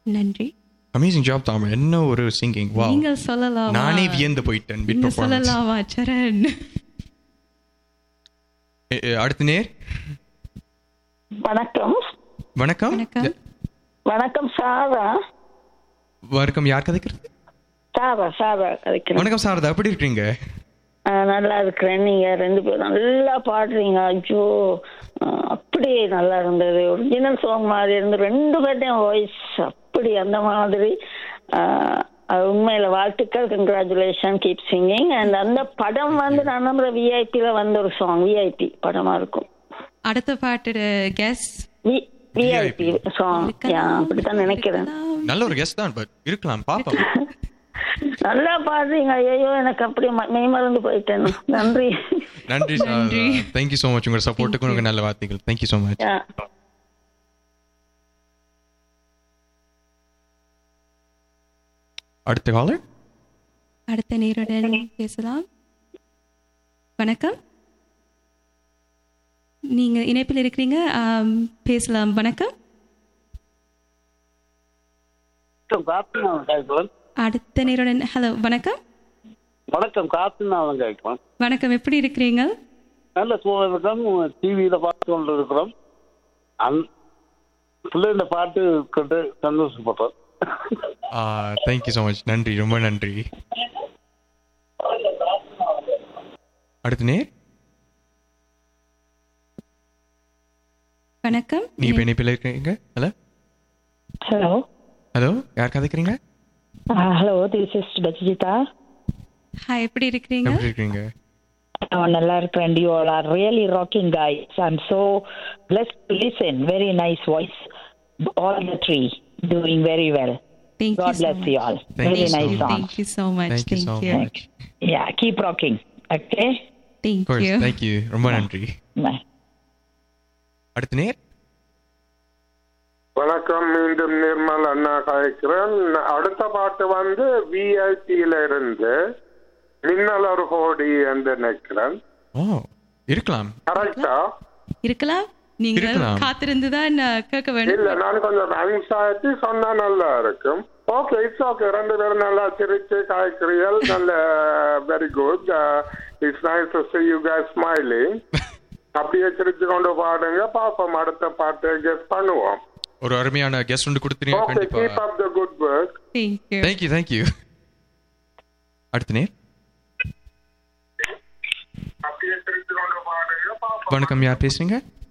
நன்றி amazing job தாம என்ன ஒரு சிங்கிங் வா நீங்க சொல்லலாம் நானே வியந்து போயிட்டேன் பிட் நீங்க பர்ஃபார்மன்ஸ் சொல்லலாமா சரண் அடுத்த நேர் வணக்கம் வணக்கம் வணக்கம் வணக்கம் சாரா வணக்கம் யார் கதைக்கிறது சாரா சாரா கதைக்கிறேன் வணக்கம் சாரதா எப்படி இருக்கீங்க ஆஹ் நல்லா இருக்கிறேன் நீங்க ரெண்டு பேரும் நல்லா பாடுறீங்க ஐயோ ஆஹ் அப்படியே நல்லா இருந்தது ஒரிஜினல் சாங் மாதிரி இருந்து ரெண்டு பேர்டையும் வாய்ஸ் அப்படி அந்த மாதிரி ஆஹ் அது உண்மையில வாழ்த்துக்கள் கங்க்ராச்சுலேஷன் கீப் சிங்கிங் அண்ட் அந்த படம் வந்து நான் நம்புற விஐபில வந்த ஒரு சாங் விஐபி படமா இருக்கும் அடுத்த பாட்டு கெஸ் விஐபி சாங் அப்படித்தான் நினைக்கிறேன் நல்ல ஒரு கெஸ்ட் தான் பட் இருக்கலாம் பாப்போம் நல்லா பாடுறீங்க ஐயோ எனக்கு அப்படி ம- மெய்மறந்து போயிட்டேன் நன்றி நன்றி சார் தேங்க்யூ ஸோ மச் உங்களோட சப்போர்ட்டுக்கு உங்களுக்கு நல்ல வார்த்தைகள் தேங்க்யூ ஸோ மச் Yeah. அடுத்த காலர் அடுத்த நேருடன் பேசலாம் வணக்கம் நீங்க இணைப்பில் இருக்கிறீங்க ஆம், பேசலாம் வணக்கம் காத்துனாவன் கேட்கலாம் அடுத்த நேருடன் ஹலோ வணக்கம் வணக்கம் காத்துனாவன் கேட்கலாம் வணக்கம் எப்படி இருக்கிறீங்க நல்ல சூழலுடன் டிவியில பார்த்து கொண்டு இருக்கிறோம் அந் பிள்ளைங்க பாட்டு கேட்டு சந்தோஷப்படுறோம் தேங்க்யூ ஸோ மச் நன்றி ரொம்ப நன்றி அடுத்த நேர் வணக்கம் நீங்க இப்போ இணைப்பில் இருக்கீங்க ஹலோ Hello. ஹலோ யார் கதைக்கிறீங்க Uh, hello, this is Bajita. Hi எப்படி இருக்கிறீங்க எப்படி இருக்கீங்க Oh, நல்லா இருக்கிறேன். You all are really rocking guys. I'm so blessed to listen. Very nice voice. All the three doing very well. Thank God you so bless much. you all. Thank very you so nice much. song. Thank you so much. Thank you so much. Yeah, keep rocking. Okay. Thank course you. Thank you ரொம்ப நன்றி Bye. அடுத்த நேர் வணக்கம் மீண்டும் நிர்மல் அண்ணா கதைக்கிறேன் அடுத்த பாட்டு வந்து விஐபியில இருந்து மின்னல் ஒரு கோடி என்று நினைக்கிறேன் ஓ இருக்கலாம் கரெக்டா இருக்கலாம் நீங்க இருக்கலாம். காத்திருந்து தான் நான் கேட்க வேண்டும் இல்ல நான் கொஞ்சம் அன்சாயத்தி சொன்னா நல்லா இருக்கும் ஓகே இட்ஸ் ஓகே ரெண்டு பேரும் நல்லா சிரிச்சு காய்க்கிறீர்கள் நல்ல very good it's nice to see you guys smiling அப்படியே சிரிச்சு கொண்டு பாடுங்க பாப்போம் அடுத்த பாட்டு கெஸ் பண்ணுவோம் ஒரு அருமையான கெஸ்ட் ஒன்று கொடுத்துறீங்க ஓகே கண்டிப்பா keep up the good work Thank you. Thank you thank you அடுத்த நேர் அப்படியே சிரிச்சு கொண்டு பாடுங்க பாப்போம் வணக்கம் யார் பேசுறீங்க